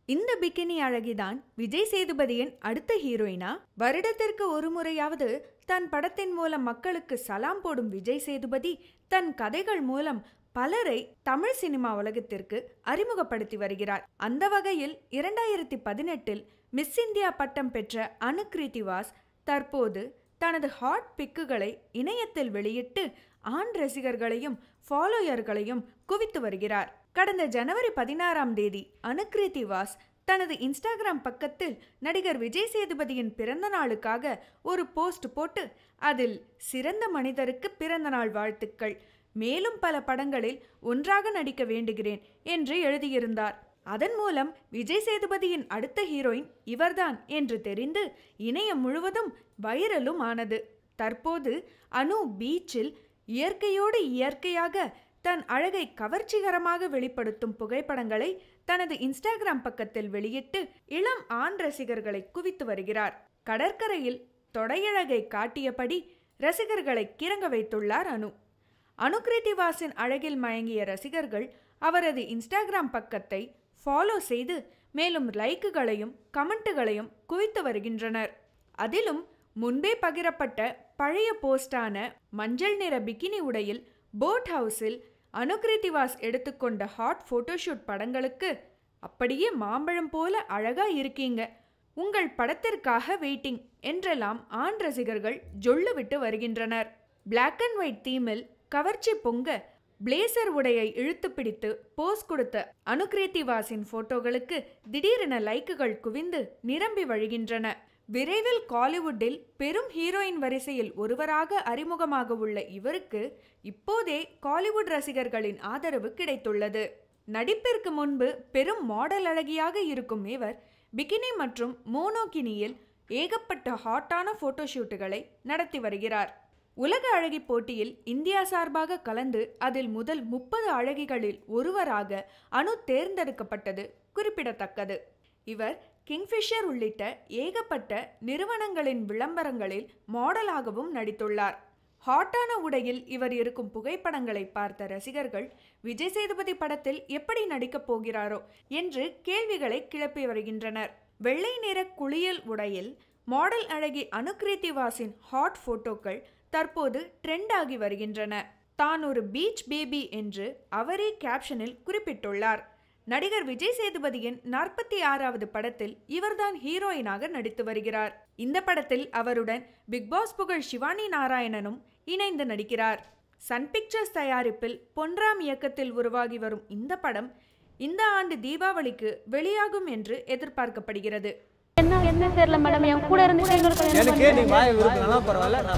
இந்த பிகினி அழகிதான் விஜய் சேதுபதியின் அடுத்த ஹீரோயினா வருடத்திற்கு ஒரு முறையாவது தன் படத்தின் மூலம் மக்களுக்கு சலாம் போடும் விஜய் சேதுபதி தன் கதைகள் மூலம் பலரை தமிழ் சினிமா உலகத்திற்கு அறிமுகப்படுத்தி வருகிறார் அந்த வகையில் இரண்டாயிரத்தி பதினெட்டில் மிஸ் இந்தியா பட்டம் பெற்ற அனுக்ரீதி வாஸ் தற்போது தனது ஹாட் பிக்குகளை இணையத்தில் வெளியிட்டு ஆண் ரசிகர்களையும் ஃபாலோயர்களையும் குவித்து வருகிறார் கடந்த ஜனவரி பதினாறாம் தேதி அனுக்ரீதி வாஸ் தனது இன்ஸ்டாகிராம் பக்கத்தில் நடிகர் விஜய் சேதுபதியின் பிறந்த நாளுக்காக ஒரு போஸ்ட் போட்டு அதில் சிறந்த மனிதருக்கு பிறந்த நாள் வாழ்த்துக்கள் மேலும் பல படங்களில் ஒன்றாக நடிக்க வேண்டுகிறேன் என்று எழுதியிருந்தார் அதன் மூலம் விஜய் சேதுபதியின் அடுத்த ஹீரோயின் இவர்தான் என்று தெரிந்து இணையம் முழுவதும் வைரலும் ஆனது தற்போது அனு பீச்சில் இயற்கையோடு இயற்கையாக தன் அழகை கவர்ச்சிகரமாக வெளிப்படுத்தும் புகைப்படங்களை தனது இன்ஸ்டாகிராம் பக்கத்தில் வெளியிட்டு இளம் ஆண் ரசிகர்களை குவித்து வருகிறார் கடற்கரையில் தொடையழகை காட்டியபடி ரசிகர்களை கிறங்க வைத்துள்ளார் அனு அனுகிருதிவாசின் அழகில் மயங்கிய ரசிகர்கள் அவரது இன்ஸ்டாகிராம் பக்கத்தை ஃபாலோ செய்து மேலும் லைக்குகளையும் கமெண்ட்டுகளையும் குவித்து வருகின்றனர் அதிலும் முன்பே பகிரப்பட்ட பழைய போஸ்டான மஞ்சள் நிற பிகினி உடையில் போட் ஹவுஸில் அனுகிருதிவாஸ் எடுத்துக்கொண்ட ஹாட் ஃபோட்டோஷூட் படங்களுக்கு அப்படியே மாம்பழம் போல அழகா இருக்கீங்க உங்கள் படத்திற்காக வெயிட்டிங் என்றெல்லாம் ஆண் ரசிகர்கள் ஜொல்லு விட்டு வருகின்றனர் பிளாக் அண்ட் ஒயிட் தீமில் கவர்ச்சி பொங்க பிளேசர் உடையை இழுத்து பிடித்து போஸ் கொடுத்த அனுகிரேத்திவாஸின் போட்டோகளுக்கு திடீரென லைக்குகள் குவிந்து நிரம்பி வழிகின்றன விரைவில் காலிவுட்டில் பெரும் ஹீரோயின் வரிசையில் ஒருவராக அறிமுகமாக உள்ள இவருக்கு இப்போதே காலிவுட் ரசிகர்களின் ஆதரவு கிடைத்துள்ளது நடிப்பிற்கு முன்பு பெரும் மாடல் அழகியாக இருக்கும் இவர் பிகினி மற்றும் மோனோகினியில் ஏகப்பட்ட ஹாட்டான போட்டோஷூட்டுகளை நடத்தி வருகிறார் உலக அழகி போட்டியில் இந்தியா சார்பாக கலந்து அதில் முதல் முப்பது அழகிகளில் ஒருவராக அணு தேர்ந்தெடுக்கப்பட்டது குறிப்பிடத்தக்கது இவர் கிங்ஃபிஷர் உள்ளிட்ட ஏகப்பட்ட நிறுவனங்களின் விளம்பரங்களில் மாடலாகவும் நடித்துள்ளார் ஹாட்டான உடையில் இவர் இருக்கும் புகைப்படங்களை பார்த்த ரசிகர்கள் விஜய் சேதுபதி படத்தில் எப்படி நடிக்கப் போகிறாரோ என்று கேள்விகளை கிளப்பி வருகின்றனர் வெள்ளை நிற குளியல் உடையில் மாடல் அழகி அனுகிருத்திவாசின் ஹாட் போட்டோக்கள் தற்போது ட்ரெண்ட் ஆகி வருகின்றன தான் ஒரு பீச் பேபி என்று அவரே கேப்ஷனில் குறிப்பிட்டுள்ளார் நடிகர் விஜய் சேதுபதியின் நாற்பத்தி ஆறாவது படத்தில் இவர்தான் ஹீரோயினாக நடித்து வருகிறார் இந்த படத்தில் அவருடன் பிக்பாஸ் புகழ் சிவானி நாராயணனும் இணைந்து நடிக்கிறார் சன் பிக்சர்ஸ் தயாரிப்பில் பொன்ராம் இயக்கத்தில் உருவாகி வரும் இந்த படம் இந்த ஆண்டு தீபாவளிக்கு வெளியாகும் என்று எதிர்பார்க்கப்படுகிறது என்ன என்ன தெரியல மேடம் என் கூட இருந்துட்டு இன்னொரு கல்யாணம் எனக்கே நீ வாய விருப்பம்னா பரவாயில்ல நான்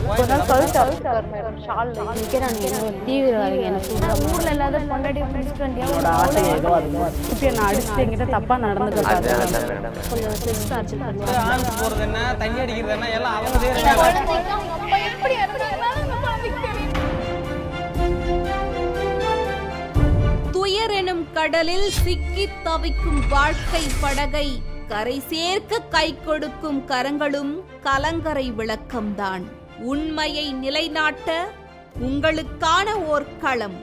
போய் ஷால் நிக்கிறான் தீவிரவாதி எனக்கு ஊர்ல இல்லாத பொண்டாடி பிடிச்சிட்டு வந்தியா ஆசை ஏதோ அது இப்ப நான் அடிச்சுட்டு என்கிட்ட தப்பா நடந்துக்கிட்டாங்க கொஞ்சம் செக்ஸ் டார்ச்சர் ஆண் போறது என்ன தண்ணி அடிக்கிறது என்ன எல்லாம் அவங்க செய்யறாங்க துயர் எனும் கடலில் சிக்கித் தவிக்கும் வாழ்க்கை படகை கரை சேர்க்க கை கொடுக்கும் கரங்களும் கலங்கரை விளக்கம்தான் உண்மையை நிலைநாட்ட உங்களுக்கான ஓர் களம்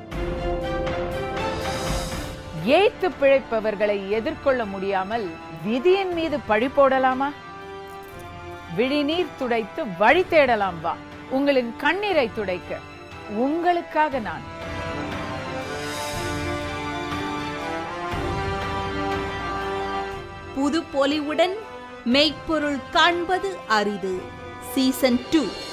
ஏய்த்து பிழைப்பவர்களை எதிர்கொள்ள முடியாமல் விதியின் மீது பழி போடலாமா விழிநீர் துடைத்து வழி தேடலாம் வா உங்களின் கண்ணீரை துடைக்க உங்களுக்காக நான் புது பொலிவுடன் மெய்ப்பொருள் காண்பது அரிது சீசன் டூ